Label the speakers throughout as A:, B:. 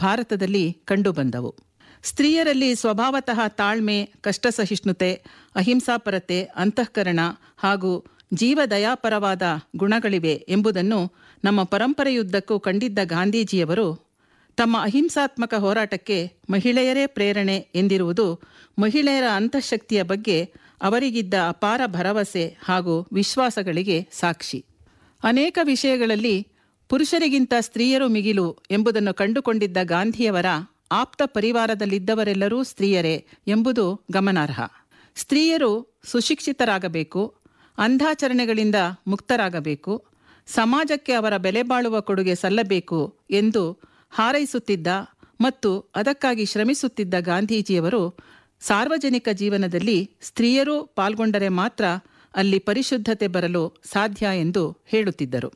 A: ಭಾರತದಲ್ಲಿ ಕಂಡುಬಂದವು ಸ್ತ್ರೀಯರಲ್ಲಿ ಸ್ವಭಾವತಃ ತಾಳ್ಮೆ ಕಷ್ಟಸಹಿಷ್ಣುತೆ ಅಹಿಂಸಾಪರತೆ ಅಂತಃಕರಣ ಹಾಗೂ ಜೀವದಯಾಪರವಾದ ಗುಣಗಳಿವೆ ಎಂಬುದನ್ನು ನಮ್ಮ ಪರಂಪರೆಯುದ್ದಕ್ಕೂ ಕಂಡಿದ್ದ ಗಾಂಧೀಜಿಯವರು ತಮ್ಮ ಅಹಿಂಸಾತ್ಮಕ ಹೋರಾಟಕ್ಕೆ ಮಹಿಳೆಯರೇ ಪ್ರೇರಣೆ ಎಂದಿರುವುದು ಮಹಿಳೆಯರ ಅಂತಃಶಕ್ತಿಯ ಬಗ್ಗೆ ಅವರಿಗಿದ್ದ ಅಪಾರ ಭರವಸೆ ಹಾಗೂ ವಿಶ್ವಾಸಗಳಿಗೆ ಸಾಕ್ಷಿ ಅನೇಕ ವಿಷಯಗಳಲ್ಲಿ ಪುರುಷರಿಗಿಂತ ಸ್ತ್ರೀಯರು ಮಿಗಿಲು ಎಂಬುದನ್ನು ಕಂಡುಕೊಂಡಿದ್ದ ಗಾಂಧಿಯವರ ಆಪ್ತ ಪರಿವಾರದಲ್ಲಿದ್ದವರೆಲ್ಲರೂ ಸ್ತ್ರೀಯರೇ ಎಂಬುದು ಗಮನಾರ್ಹ ಸ್ತ್ರೀಯರು ಸುಶಿಕ್ಷಿತರಾಗಬೇಕು ಅಂಧಾಚರಣೆಗಳಿಂದ ಮುಕ್ತರಾಗಬೇಕು ಸಮಾಜಕ್ಕೆ ಅವರ ಬೆಲೆ ಬಾಳುವ ಕೊಡುಗೆ ಸಲ್ಲಬೇಕು ಎಂದು ಹಾರೈಸುತ್ತಿದ್ದ ಮತ್ತು ಅದಕ್ಕಾಗಿ ಶ್ರಮಿಸುತ್ತಿದ್ದ ಗಾಂಧೀಜಿಯವರು ಸಾರ್ವಜನಿಕ ಜೀವನದಲ್ಲಿ ಸ್ತ್ರೀಯರೂ ಪಾಲ್ಗೊಂಡರೆ ಮಾತ್ರ ಅಲ್ಲಿ ಪರಿಶುದ್ಧತೆ ಬರಲು ಸಾಧ್ಯ ಎಂದು ಹೇಳುತ್ತಿದ್ದರು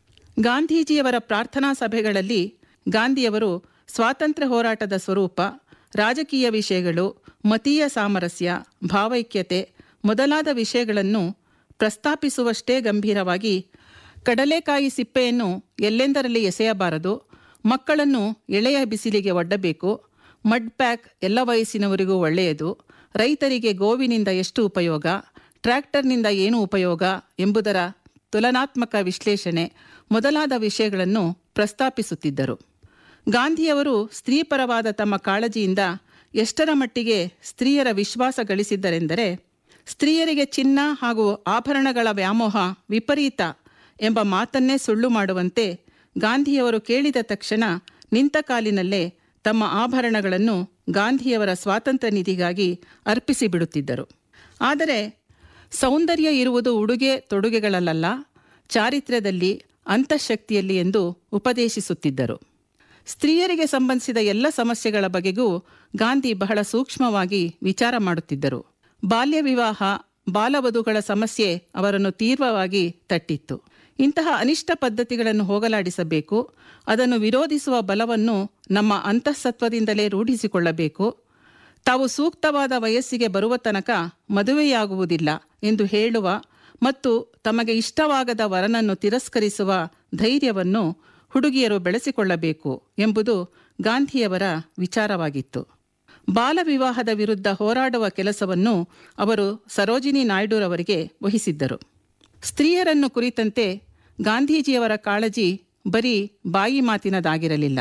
A: ಗಾಂಧೀಜಿಯವರ ಪ್ರಾರ್ಥನಾ ಸಭೆಗಳಲ್ಲಿ ಗಾಂಧಿಯವರು ಸ್ವಾತಂತ್ರ್ಯ ಹೋರಾಟದ ಸ್ವರೂಪ ರಾಜಕೀಯ ವಿಷಯಗಳು ಮತೀಯ ಸಾಮರಸ್ಯ ಭಾವೈಕ್ಯತೆ ಮೊದಲಾದ ವಿಷಯಗಳನ್ನು ಪ್ರಸ್ತಾಪಿಸುವಷ್ಟೇ ಗಂಭೀರವಾಗಿ ಕಡಲೆಕಾಯಿ ಸಿಪ್ಪೆಯನ್ನು ಎಲ್ಲೆಂದರಲ್ಲಿ ಎಸೆಯಬಾರದು ಮಕ್ಕಳನ್ನು ಎಳೆಯ ಬಿಸಿಲಿಗೆ ಒಡ್ಡಬೇಕು ಮಡ್ ಪ್ಯಾಕ್ ಎಲ್ಲ ವಯಸ್ಸಿನವರಿಗೂ ಒಳ್ಳೆಯದು ರೈತರಿಗೆ ಗೋವಿನಿಂದ ಎಷ್ಟು ಉಪಯೋಗ ಟ್ರ್ಯಾಕ್ಟರ್ನಿಂದ ಏನು ಉಪಯೋಗ ಎಂಬುದರ ತುಲನಾತ್ಮಕ ವಿಶ್ಲೇಷಣೆ ಮೊದಲಾದ ವಿಷಯಗಳನ್ನು ಪ್ರಸ್ತಾಪಿಸುತ್ತಿದ್ದರು ಗಾಂಧಿಯವರು ಸ್ತ್ರೀಪರವಾದ ತಮ್ಮ ಕಾಳಜಿಯಿಂದ ಎಷ್ಟರ ಮಟ್ಟಿಗೆ ಸ್ತ್ರೀಯರ ವಿಶ್ವಾಸ ಗಳಿಸಿದ್ದರೆಂದರೆ ಸ್ತ್ರೀಯರಿಗೆ ಚಿನ್ನ ಹಾಗೂ ಆಭರಣಗಳ ವ್ಯಾಮೋಹ ವಿಪರೀತ ಎಂಬ ಮಾತನ್ನೇ ಸುಳ್ಳು ಮಾಡುವಂತೆ ಗಾಂಧಿಯವರು ಕೇಳಿದ ತಕ್ಷಣ ನಿಂತ ಕಾಲಿನಲ್ಲೇ ತಮ್ಮ ಆಭರಣಗಳನ್ನು ಗಾಂಧಿಯವರ ಸ್ವಾತಂತ್ರ್ಯ ನಿಧಿಗಾಗಿ ಅರ್ಪಿಸಿಬಿಡುತ್ತಿದ್ದರು ಆದರೆ ಸೌಂದರ್ಯ ಇರುವುದು ಉಡುಗೆ ತೊಡುಗೆಗಳಲ್ಲ ಚಾರಿತ್ರ್ಯದಲ್ಲಿ ಅಂತಃಶಕ್ತಿಯಲ್ಲಿ ಎಂದು ಉಪದೇಶಿಸುತ್ತಿದ್ದರು ಸ್ತ್ರೀಯರಿಗೆ ಸಂಬಂಧಿಸಿದ ಎಲ್ಲ ಸಮಸ್ಯೆಗಳ ಬಗೆಗೂ ಗಾಂಧಿ ಬಹಳ ಸೂಕ್ಷ್ಮವಾಗಿ ವಿಚಾರ ಮಾಡುತ್ತಿದ್ದರು ಬಾಲ್ಯ ವಿವಾಹ ಬಾಲವಧುಗಳ ಸಮಸ್ಯೆ ಅವರನ್ನು ತೀವ್ರವಾಗಿ ತಟ್ಟಿತ್ತು ಇಂತಹ ಅನಿಷ್ಟ ಪದ್ಧತಿಗಳನ್ನು ಹೋಗಲಾಡಿಸಬೇಕು ಅದನ್ನು ವಿರೋಧಿಸುವ ಬಲವನ್ನು ನಮ್ಮ ಅಂತಃಸತ್ವದಿಂದಲೇ ರೂಢಿಸಿಕೊಳ್ಳಬೇಕು ತಾವು ಸೂಕ್ತವಾದ ವಯಸ್ಸಿಗೆ ಬರುವ ತನಕ ಮದುವೆಯಾಗುವುದಿಲ್ಲ ಎಂದು ಹೇಳುವ ಮತ್ತು ತಮಗೆ ಇಷ್ಟವಾಗದ ವರನನ್ನು ತಿರಸ್ಕರಿಸುವ ಧೈರ್ಯವನ್ನು ಹುಡುಗಿಯರು ಬೆಳೆಸಿಕೊಳ್ಳಬೇಕು ಎಂಬುದು ಗಾಂಧಿಯವರ ವಿಚಾರವಾಗಿತ್ತು ಬಾಲ ವಿವಾಹದ ವಿರುದ್ಧ ಹೋರಾಡುವ ಕೆಲಸವನ್ನು ಅವರು ಸರೋಜಿನಿ ನಾಯ್ಡುರವರಿಗೆ ವಹಿಸಿದ್ದರು ಸ್ತ್ರೀಯರನ್ನು ಕುರಿತಂತೆ ಗಾಂಧೀಜಿಯವರ ಕಾಳಜಿ ಬರೀ ಬಾಯಿ ಮಾತಿನದಾಗಿರಲಿಲ್ಲ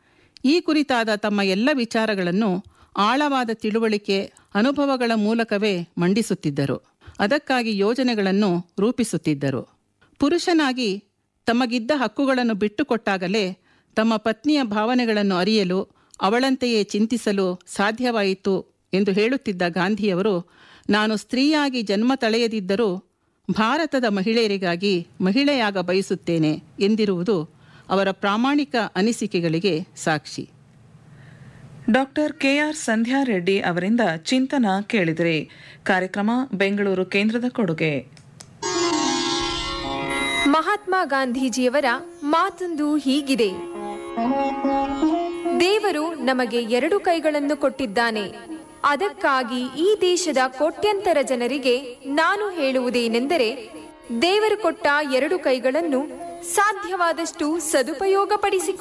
A: ಈ ಕುರಿತಾದ ತಮ್ಮ ಎಲ್ಲ ವಿಚಾರಗಳನ್ನು ಆಳವಾದ ತಿಳುವಳಿಕೆ ಅನುಭವಗಳ ಮೂಲಕವೇ ಮಂಡಿಸುತ್ತಿದ್ದರು ಅದಕ್ಕಾಗಿ ಯೋಜನೆಗಳನ್ನು ರೂಪಿಸುತ್ತಿದ್ದರು ಪುರುಷನಾಗಿ ತಮಗಿದ್ದ ಹಕ್ಕುಗಳನ್ನು ಬಿಟ್ಟುಕೊಟ್ಟಾಗಲೇ ತಮ್ಮ ಪತ್ನಿಯ ಭಾವನೆಗಳನ್ನು ಅರಿಯಲು ಅವಳಂತೆಯೇ ಚಿಂತಿಸಲು ಸಾಧ್ಯವಾಯಿತು ಎಂದು ಹೇಳುತ್ತಿದ್ದ ಗಾಂಧಿಯವರು ನಾನು ಸ್ತ್ರೀಯಾಗಿ ಜನ್ಮ ತಳೆಯದಿದ್ದರೂ ಭಾರತದ ಮಹಿಳೆಯರಿಗಾಗಿ ಮಹಿಳೆಯಾಗ ಬಯಸುತ್ತೇನೆ ಎಂದಿರುವುದು ಅವರ ಪ್ರಾಮಾಣಿಕ ಅನಿಸಿಕೆಗಳಿಗೆ ಸಾಕ್ಷಿ
B: ಡಾಕ್ಟರ್ ಕೆಆರ್ ಸಂಧ್ಯಾ ರೆಡ್ಡಿ ಅವರಿಂದ ಚಿಂತನ ಕೇಳಿದಿರಿ ಕಾರ್ಯಕ್ರಮ ಬೆಂಗಳೂರು ಕೇಂದ್ರದ ಕೊಡುಗೆ
C: ಮಹಾತ್ಮ ಗಾಂಧೀಜಿಯವರ ಮಾತೊಂದು ಹೀಗಿದೆ ದೇವರು ನಮಗೆ ಎರಡು ಕೈಗಳನ್ನು ಕೊಟ್ಟಿದ್ದಾನೆ ಅದಕ್ಕಾಗಿ ಈ ದೇಶದ ಕೋಟ್ಯಂತರ ಜನರಿಗೆ ನಾನು ಹೇಳುವುದೇನೆಂದರೆ ದೇವರು ಕೊಟ್ಟ ಎರಡು ಕೈಗಳನ್ನು ಸಾಧ್ಯವಾದಷ್ಟು ಸದುಪಯೋಗಪಡಿಸಿಕೊಳ್ಳಿ